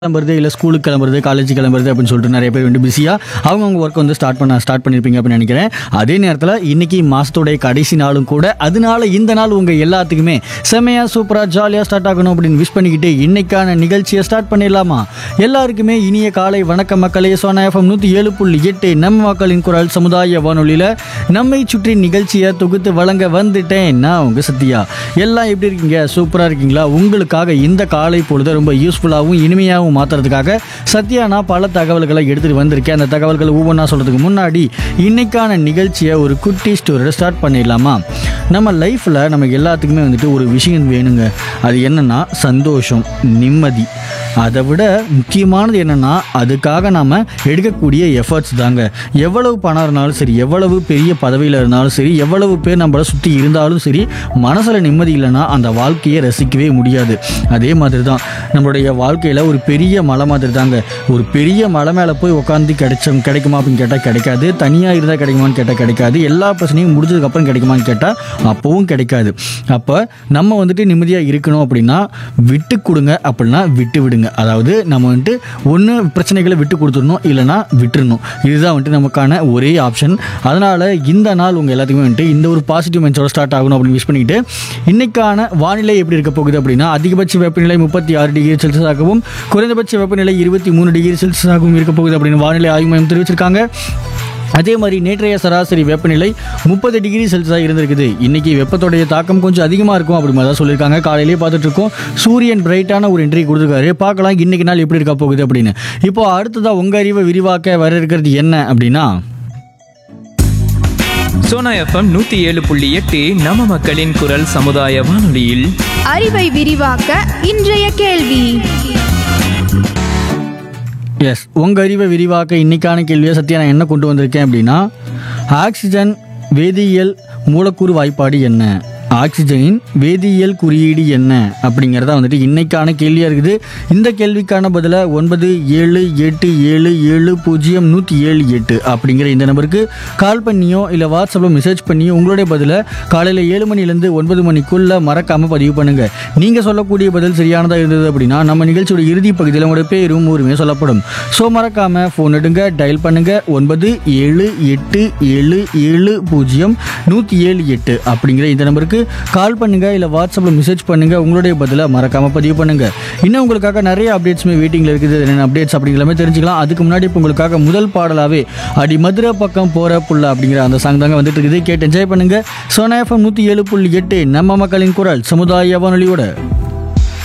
கிளம்புறது இல்லை ஸ்கூலுக்கு கிளம்புறது காலேஜ் கிளம்புறது அப்படின்னு சொல்லிட்டு நிறைய பேர் வந்து பிஸியாக அவங்கவுங்க ஒர்க் வந்து ஸ்டார்ட் பண்ண ஸ்டார்ட் பண்ணியிருப்பீங்க அப்படின்னு நினைக்கிறேன் அதே நேரத்தில் இன்னைக்கு மாதத்தோடைய கடைசி நாளும் கூட அதனால இந்த நாள் உங்கள் எல்லாத்துக்குமே செமையாக சூப்பராக ஜாலியாக ஸ்டார்ட் ஆகணும் அப்படின்னு விஷ் பண்ணிக்கிட்டு இன்னைக்கான நிகழ்ச்சியை ஸ்டார்ட் பண்ணிடலாமா எல்லாருக்குமே இனிய காலை வணக்கம் மக்களே சோனா எஃப்எம் நூற்றி ஏழு புள்ளி எட்டு நம்ம மக்களின் குரல் சமுதாய வானொலியில் நம்மை சுற்றி நிகழ்ச்சியை தொகுத்து வழங்க வந்துட்டேன் நான் உங்கள் சத்யா எல்லாம் எப்படி இருக்கீங்க சூப்பராக இருக்கீங்களா உங்களுக்காக இந்த காலை பொழுது ரொம்ப யூஸ்ஃபுல்லாகவும் இனிமையாகவும் மாற்றுறதுக்காக சத்யா நான் பல தகவல்களை எடுத்துகிட்டு வந்திருக்கேன் அந்த தகவல்களை ஒவ்வொன்றா சொல்கிறதுக்கு முன்னாடி இன்னைக்கான நிகழ்ச்சியை ஒரு குட்டி ஸ்டோரியோட ஸ்டார்ட் பண்ணிடலாமா நம்ம லைஃப்பில் நம்ம எல்லாத்துக்குமே வந்துட்டு ஒரு விஷயம் வேணுங்க அது என்னன்னா சந்தோஷம் நிம்மதி அதை விட முக்கியமானது என்னன்னா அதுக்காக நாம் எடுக்கக்கூடிய எஃபர்ட்ஸ் தாங்க எவ்வளவு பணம் இருந்தாலும் சரி எவ்வளவு பெரிய பதவியில் இருந்தாலும் சரி எவ்வளவு பேர் நம்மளை சுற்றி இருந்தாலும் சரி மனசில் நிம்மதி இல்லைன்னா அந்த வாழ்க்கையை ரசிக்கவே முடியாது அதே மாதிரி தான் நம்மளுடைய வாழ்க்கையில் ஒரு பெரிய மலை மாதிரி தாங்க ஒரு பெரிய மலை மேலே போய் உட்காந்து கிடைச்ச கிடைக்குமா அப்படின்னு கேட்டால் கிடைக்காது தனியாக இருந்தால் கிடைக்குமான்னு கேட்டால் கிடைக்காது எல்லா பிரச்சனையும் முடிஞ்சதுக்கப்புறம் கிடைக்குமான்னு கேட்டால் அப்போவும் கிடைக்காது அப்போ நம்ம வந்துட்டு நிம்மதியாக இருக்கணும் அப்படின்னா விட்டு கொடுங்க அப்படின்னா விட்டு விடுங்க அதாவது நம்ம வந்துட்டு ஒன்று பிரச்சனைகளை விட்டு கொடுத்துடணும் இல்லைன்னா விட்டுறணும் இதுதான் வந்துட்டு நமக்கான ஒரே ஆப்ஷன் அதனால் இந்த நாள் உங்கள் எல்லாத்துக்குமே வந்துட்டு இந்த ஒரு பாசிட்டிவ் மைண்ட்ஸோட ஸ்டார்ட் ஆகணும் அப்படின்னு விஷ் பண்ணிக்கிட்டு இன்னைக்கான வானிலை எப்படி இருக்க போகுது அப்படின்னா அதிகபட்ச வெப்பநிலை முப்பத்தி ஆறு டிகிரி செல்சியஸாகவும் குறைந்தபட்ச வெப்பநிலை இருபத்தி மூணு டிகிரி செல்சியஸாகவும் இருக்க போகுது அப்படின்னு வானிலை ஆய்வு மையம் தெரிவிச்சிருக்காங்க அதே மாதிரி நேற்றைய சராசரி வெப்பநிலை முப்பது டிகிரி செல்சியஸாக இருந்திருக்குது இன்னைக்கு வெப்பத்தோடைய தாக்கம் கொஞ்சம் அதிகமாக இருக்கும் அப்படி மாதிரி தான் சொல்லியிருக்காங்க காலையிலேயே பார்த்துட்டு இருக்கோம் சூரியன் பிரைட்டான ஒரு என்ட்ரி கொடுத்துருக்காரு பார்க்கலாம் இன்னைக்கு நாள் எப்படி இருக்க போகுது அப்படின்னு இப்போ அடுத்ததாக உங்கள் அறிவை விரிவாக்க வர இருக்கிறது என்ன அப்படின்னா சோனா எஃப்எம் நூத்தி ஏழு புள்ளி எட்டு நம்ம மக்களின் குரல் சமுதாய வானொலியில் அறிவை விரிவாக்க இன்றைய கேள்வி எஸ் உங்கள் அறிவை விரிவாக்க இன்னைக்கான கேள்வியை சத்யா நான் என்ன கொண்டு வந்திருக்கேன் அப்படின்னா ஆக்சிஜன் வேதியியல் மூலக்கூறு வாய்ப்பாடு என்ன ஆக்சிஜனின் வேதியியல் குறியீடு என்ன அப்படிங்கிறதா வந்துட்டு இன்னைக்கான கேள்வியாக இருக்குது இந்த கேள்விக்கான பதிலை ஒன்பது ஏழு எட்டு ஏழு ஏழு பூஜ்ஜியம் நூற்றி ஏழு எட்டு அப்படிங்கிற இந்த நம்பருக்கு கால் பண்ணியோ இல்லை வாட்ஸ்அப்பில் மெசேஜ் பண்ணியோ உங்களுடைய பதிலை காலையில் ஏழு மணிலேருந்து ஒன்பது மணிக்குள்ளே மறக்காமல் பதிவு பண்ணுங்கள் நீங்கள் சொல்லக்கூடிய பதில் சரியானதாக இருந்தது அப்படின்னா நம்ம நிகழ்ச்சியோட இறுதி பகுதியில் உங்களோட பேரும் ஊருமே சொல்லப்படும் ஸோ மறக்காமல் ஃபோன் எடுங்க டயல் பண்ணுங்கள் ஒன்பது ஏழு எட்டு ஏழு ஏழு பூஜ்ஜியம் நூற்றி ஏழு எட்டு அப்படிங்கிற இந்த நம்பருக்கு கால் பண்ணுங்கள் இல்லை வாட்ஸ்அப்பில் மெசேஜ் பண்ணுங்கள் உங்களுடைய பதிலை மறக்காமல் பதிவு பண்ணுங்கள் இன்னும் உங்களுக்காக நிறைய அப்டேட்ஸுமே வெயிட்டிங்கில் இருக்குது என்னென்ன அப்டேட்ஸ் அப்படிங்கிறமே தெரிஞ்சுக்கலாம் அதுக்கு முன்னாடி இப்போ உங்களுக்காக முதல் பாடலாகவே அடி மதுரை பக்கம் போகிற புள்ள அப்படிங்கிற அந்த சாங் தாங்க வந்துட்டு இருக்குது கேட்டு என்ஜாய் பண்ணுங்கள் சோனா எஃப்எம் நூற்றி ஏழு புள்ளி எட்டு நம்ம மக்களின் குரல் சமுதாய வானொலியோட